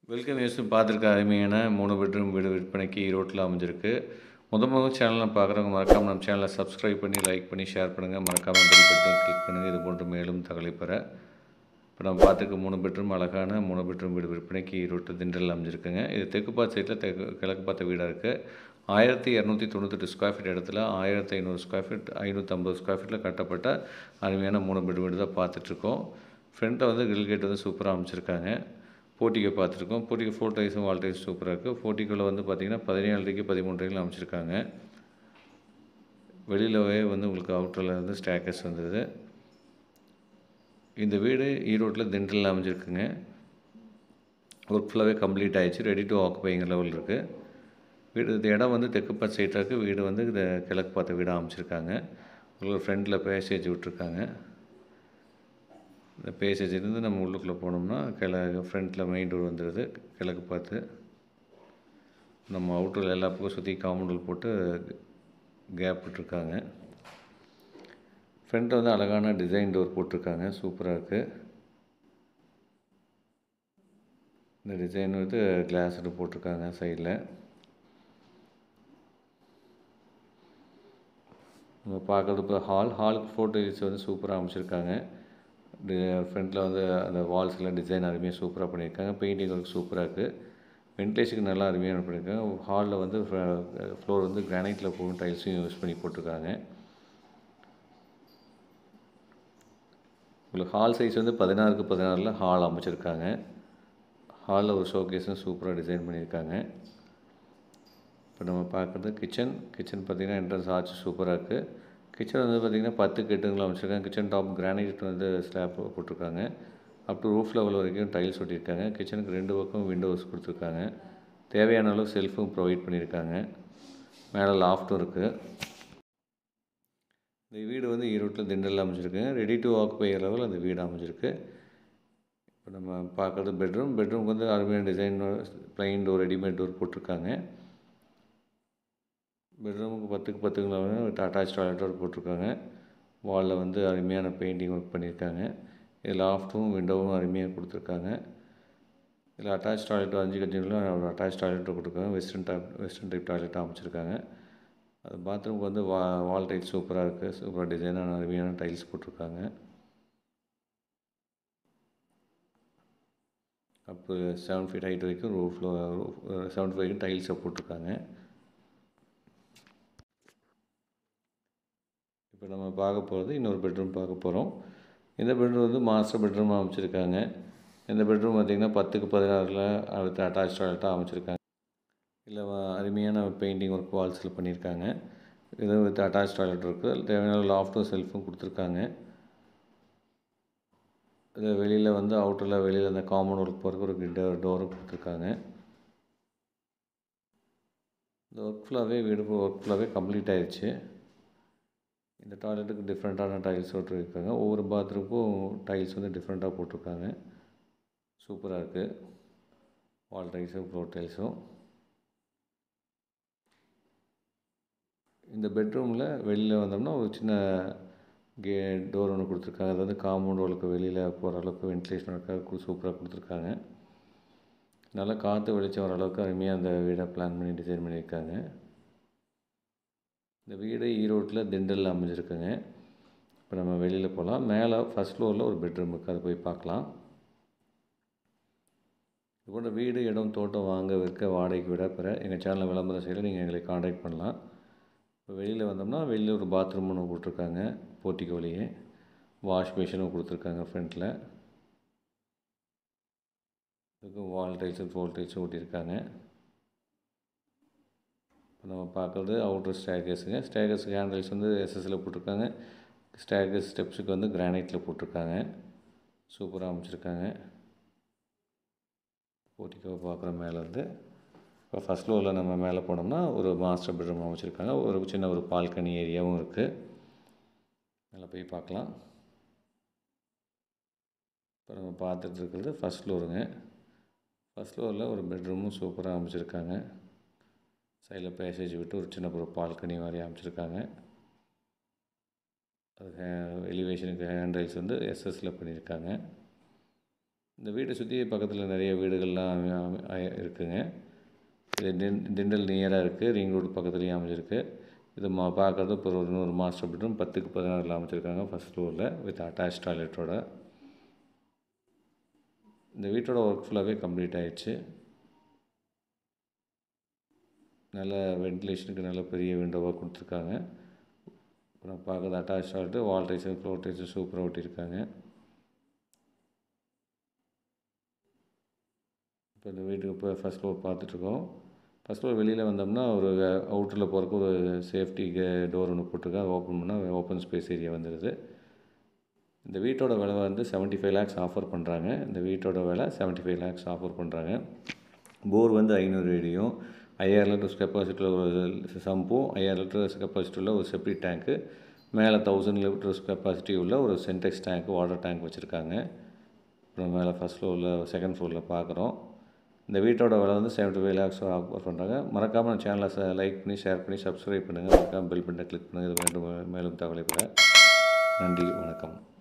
welcome use பார்த்துருக்க அருமையான மூணு பெட்ரூம் வீடு விற்பனைக்கு ஈரோட்டில் அமைஞ்சிருக்கு முத முதல் சேனலை பார்க்குறவங்க மறக்காமல் நம்ம சேனலை சப்ஸ்கிரைப் பண்ணி லைக் பண்ணி ஷேர் பண்ணுங்கள் மறக்காமல் பெல் பட்டன் கிளிக் பண்ணுங்கள் இது போன்று மேலும் தகவலை பெற இப்போ நம்ம பார்த்துருக்க மூணு பெட்ரூம் அழகான மூணு பெட்ரூம் வீடு விற்பனைக்கு ஈரோட்டு திண்டல் அமைஞ்சிருக்குங்க இது தெற்கு பார்த்த சைடில் தெற்கு கிழக்கு பார்த்த வீடாக இருக்குது ஆயிரத்தி இரநூத்தி தொண்ணூத்தெட்டு ஸ்கொயர் ஃபீட் இடத்துல ஆயிரத்தி ஐநூறு ஸ்கொயர் ஃபீட் ஐநூற்றம்பது ஸ்கொயர் ஃபீட்டில் கட்டப்பட்ட அருமையான மூணு பெட் வீடு தான் பார்த்துட்ருக்கோம் ஃப்ரண்ட்டில் வந்து கிரில் கேட் வந்து சூப்பராக அமைச்சிருக்காங்க போட்டிக்கோ பார்த்துருக்கோம் போட்டிக்கோ ஃபோர் டைஸும் வால் டைஸ் சூப்பராக இருக்குது போட்டிக்கோவில் வந்து பார்த்திங்கன்னா பதினேழரைக்கு பதிமூன்றரைக்கு அமைச்சிருக்காங்க வெளியிலவே வந்து உங்களுக்கு அவுட்டரில் வந்து ஸ்டேக்கஸ் வந்தது இந்த வீடு ஈரோட்டில் திண்டலில் அமைஞ்சிருக்குங்க ஒர்க் ஃபுல்லாகவே கம்ப்ளீட் ஆகிடுச்சு ரெடி டு ஆக்குபைங்கிற லெவல் இருக்குது வீடு இந்த இடம் வந்து தெற்கு பார்த்த சைட்டாக இருக்குது வீடு வந்து இந்த கிழக்கு பார்த்த வீடாக அமைச்சிருக்காங்க உங்களுக்கு ஃப்ரண்டில் பேசேஜ் விட்ருக்காங்க இந்த பேசேஜ்லேருந்து நம்ம உள்ளுக்குள்ளே போனோம்னா கிழக்கு ஃப்ரண்ட்டில் மெயின் டோர் வந்துடுது கிழக்கு பார்த்து நம்ம அவுட்டரில் எல்லா பக்கம் சுற்றி காம்பவுண்டில் போட்டு கேப் விட்ருக்காங்க ஃப்ரண்ட்டில் வந்து அழகான டிசைன் டோர் போட்டிருக்காங்க சூப்பராக இருக்குது இந்த டிசைன் வந்து கிளாஸ் போட்டிருக்காங்க சைடில் நம்ம பார்க்குறது இப்போ ஹால் ஹாலுக்கு ஃபோட்டோஸ் வந்து சூப்பராக அமைச்சிருக்காங்க ஃப்ரண்ட்டில் வந்து அந்த வால்ஸ்லாம் டிசைன் அருமையாக சூப்பராக பண்ணியிருக்காங்க பெயிண்டிங் ஒர்க் சூப்பராக இருக்குது வென்டிலேஷனுக்கு நல்லா அருமையாக பண்ணியிருக்காங்க ஹாலில் வந்து ஃப்ளோர் வந்து கிரானைட்டில் போகும் டைல்ஸையும் யூஸ் பண்ணி போட்டிருக்காங்க உங்களுக்கு ஹால் சைஸ் வந்து பதினாறுக்கு பதினாறில் ஹால் அமைச்சிருக்காங்க ஹாலில் ஒரு ஷோகேஸும் சூப்பராக டிசைன் பண்ணியிருக்காங்க இப்போ நம்ம பார்க்குறது கிச்சன் கிச்சன் பார்த்திங்கன்னா என்ட்ரன்ஸ் ஆர்ச் சூப்பராக இருக்குது கிச்சன் வந்து பார்த்திங்கன்னா பத்து கெட்டுங்களை அமைச்சிருக்காங்க கிச்சன் டாப் கிரானைட் வந்து ஸ்லாப் போட்டிருக்காங்க அப் டு ரூஃப் லெவல் வரைக்கும் டைல்ஸ் ஒட்டியிருக்காங்க கிச்சனுக்கு ரெண்டு பக்கம் விண்டோஸ் கொடுத்துருக்காங்க தேவையான அளவு செல்ஃபும் ப்ரொவைட் பண்ணியிருக்காங்க மேலே லாஃப்ட்டும் இருக்குது இந்த வீடு வந்து ஈரோட்டில் திண்டலில் அமைஞ்சிருக்குங்க ரெடி டு ஆக்குபை லெவல் அந்த வீடு அமைஞ்சிருக்கு இப்போ நம்ம பார்க்குறது பெட்ரூம் பெட்ரூம்க்கு வந்து அருமையான design plain door readymade door போட்டிருக்காங்க பெட்ரூமுக்கு பத்துக்கு பத்துக்குள்ள வித் அட்டாச் டாய்லெட்டோடு போட்டிருக்காங்க வாலில் வந்து அருமையான பெயிண்டிங் ஒர்க் பண்ணியிருக்காங்க இதில் லாஃப்ட்டும் விண்டோவும் அருமையாக கொடுத்துருக்காங்க இதில் அட்டாச் டாய்லெட் அஞ்சு கட்டிங்களும் ஒரு அட்டாச் டாய்லெட் கொடுத்துருக்காங்க வெஸ்டர்ன் டைப் வெஸ்டர்ன் டைப் டாய்லெட்டாக அமைச்சிருக்காங்க அது பாத்ரூமுக்கு வந்து வா வால் டைல்ஸ் சூப்பராக இருக்குது சூப்பராக டிசைனான அருமையான டைல்ஸ் போட்டிருக்காங்க அப்பு செவன் ஃபீட் ஹைட் வரைக்கும் ரூஃபில் ரூஃப் செவன் ஃபீட் வரைக்கும் டைல்ஸை போட்டிருக்காங்க இப்போ நம்ம பார்க்க போகிறது இன்னொரு பெட்ரூம் பார்க்க போகிறோம் இந்த பெட்ரூம் வந்து மாஸ்டர் பெட்ரூமாக அமைச்சிருக்காங்க இந்த பெட்ரூம் பார்த்திங்கன்னா பத்துக்கு பதினாறில் அடுத்து அட்டாச் டாய்லெட்டாக அமைச்சிருக்காங்க இல்லை அருமையான பெயிண்டிங் ஒர்க் வால்ஸில் பண்ணியிருக்காங்க இது வித் அட்டாச் டாய்லெட் இருக்குது தேவையான லாஃப்ட்டும் செல்ஃபும் கொடுத்துருக்காங்க இது வெளியில் வந்து அவுட்டரில் வெளியில் அந்த காமன் ஒர்க் போகிறதுக்கு ஒரு டோ டோரும் கொடுத்துருக்காங்க இந்த ஒர்க் ஃபுல்லாகவே வீடு ஒர்க் ஃபுல்லாகவே கம்ப்ளீட் ஆயிடுச்சு இந்த டாய்லெட்டுக்கு டிஃப்ரெண்ட்டான டைல்ஸ் போட்டிருக்காங்க ஒவ்வொரு பாத்ரூமுக்கும் டைல்ஸ் வந்து டிஃப்ரெண்ட்டாக போட்டிருக்காங்க சூப்பராக இருக்குது வால் டைல்ஸும் ஃப்ளோர் டைல்ஸும் இந்த பெட்ரூமில் வெளியில் வந்தோம்னா ஒரு சின்ன கே டோர் ஒன்று கொடுத்துருக்காங்க அது வந்து காம்பவுண்ட் வாலுக்கு வெளியில் போகிற அளவுக்கு வென்டிலேஷன் இருக்க சூப்பராக கொடுத்துருக்காங்க நல்லா காற்று வெளிச்சம் வர அளவுக்கு அருமையாக அந்த வீடை பிளான் பண்ணி டிசைன் பண்ணியிருக்காங்க இந்த வீடு ஈரோட்டில் திண்டலில் அமைஞ்சிருக்குங்க இப்போ நம்ம வெளியில் போகலாம் மேலே ஃபஸ்ட் ஃப்ளோரில் ஒரு பெட்ரூம் இருக்குது அதை போய் பார்க்கலாம் இது போன்ற வீடு இடம் தோட்டம் வாங்க விற்க வாடகைக்கு விட பெற எங்கள் சேனலில் விளம்பரம் செய்யல நீங்கள் எங்களை காண்டாக்ட் பண்ணலாம் இப்போ வெளியில் வந்தோம்னா வெளியில் ஒரு பாத்ரூம் ஒன்று கொடுத்துருக்காங்க போர்ட்டிக்கோலையே வாஷ் மிஷினும் கொடுத்துருக்காங்க ஃப்ரண்ட்டில் இதுக்கும் வால் டைல்ஸும் ஃபோல் டைல்ஸும் ஓட்டியிருக்காங்க இப்போ நம்ம பார்க்குறது அவுட்டர் ஸ்டேகஸுங்க ஸ்டேகஸுக்கு ஹேண்டில்ஸ் வந்து எஸ்எஸ்சில் போட்டிருக்காங்க ஸ்டேகஸ் ஸ்டெப்ஸுக்கு வந்து கிரானைட்டில் போட்டிருக்காங்க சூப்பராக அமைச்சிருக்காங்க போட்டிக்கோவை பார்க்குற மேலே வந்து இப்போ ஃபஸ்ட் ஃப்ளோரில் நம்ம மேலே போனோம்னா ஒரு மாஸ்டர் பெட்ரூம் அமைச்சிருக்காங்க ஒரு சின்ன ஒரு பால்கனி ஏரியாவும் இருக்குது மேலே போய் பார்க்கலாம் இப்போ நம்ம பார்த்துட்டு இருக்கிறது ஃபஸ்ட் ஃப்ளோருங்க ஃபஸ்ட் ஃப்ளோரில் ஒரு பெட்ரூமும் சூப்பராக அமைச்சிருக்காங்க சைடில் பேசேஜ் விட்டு ஒரு சின்ன ஒரு பால்கனி மாதிரி அமைச்சிருக்காங்க அது எலிவேஷனுக்கு ஹேண்ட்ரைல்ஸ் வந்து எஸ்எஸ்சில் பண்ணியிருக்காங்க இந்த வீட்டை சுற்றி பக்கத்தில் நிறைய வீடுகள்லாம் அமை- அமை- அய- இருக்குங்க இது திண் திண்டல் நியராக இருக்குது ரிங் ரோடு பக்கத்துலேயும் அமைஞ்சிருக்கு இது மா பார்க்குறது இப்போ ஒரு நூறு மாஸ்டர் பெட்ரூம் பத்துக்கு பதினாறில் அமைச்சிருக்காங்க ஃபஸ்ட் ஃப்ளோரில் வித் அட்டாச் டாய்லெட்டோட இந்த வீட்டோட ஒர்க் ஃபுல்லாகவே கம்ப்ளீட் ஆயிடுச்சு நல்ல வென்டிலேஷனுக்கு நல்ல பெரிய விண்டோவாக கொடுத்துருக்காங்க அப்புறம் பார்க்குறது attach toilet wall tiles floor tiles சூப்பராக ஒட்டியிருக்காங்க இப்போ இந்த வீட்டுக்கு இப்போ ஃபஸ்ட் ஃப்ளோர் பார்த்துட்ருக்கோம் ஃபஸ்ட் ஃப்ளோர் வெளியில் வந்தோம்னா ஒரு அவுட்டரில் போகிறக்கு ஒரு சேஃப்டி டோர் ஒன்று போட்டிருக்காங்க ஓப்பன் பண்ணால் ஓப்பன் ஸ்பேஸ் ஏரியா வந்துடுது இந்த வீட்டோட விலை வந்து 75 ஃபைவ் லேக்ஸ் ஆஃபர் பண்ணுறாங்க இந்த வீட்டோட விலை 75 ஃபைவ் லேக்ஸ் ஆஃபர் பண்ணுறாங்க போர் வந்து ஐநூறு அடியும் ஐயாயிரம் லிட்டர்ஸ் கெப்பாசிட்டியில் ஒரு சம்பும் ஐயாயிரம் லிட்டர்ஸ் கெப்பாசிட்டி உள்ள ஒரு செப்டி டேங்க்கு மேலே தௌசண்ட் லிட்டர்ஸ் கெப்பாசிட்டி உள்ள ஒரு சென்டெக்ஸ் டேங்க் வாட்டர் டேங்க் வச்சுருக்காங்க அப்புறம் மேலே ஃபஸ்ட் ஃப்ளோரில் செகண்ட் ஃப்ளோரில் பார்க்குறோம் இந்த வீட்டோட விலை வந்து 75 ஃபைவ் லேக்ஸ் ஆஃபர் பண்ணுறாங்க மறக்காமல் நம்ம சேனலை லைக் பண்ணி ஷேர் பண்ணி சப்ஸ்கிரைப் பண்ணுங்கள் மறக்காமல் பெல் பட்டனை கிளிக் பண்ணுங்கள் இது வேண்டும் மேலும் தகவலை பெற நன்றி வணக்கம்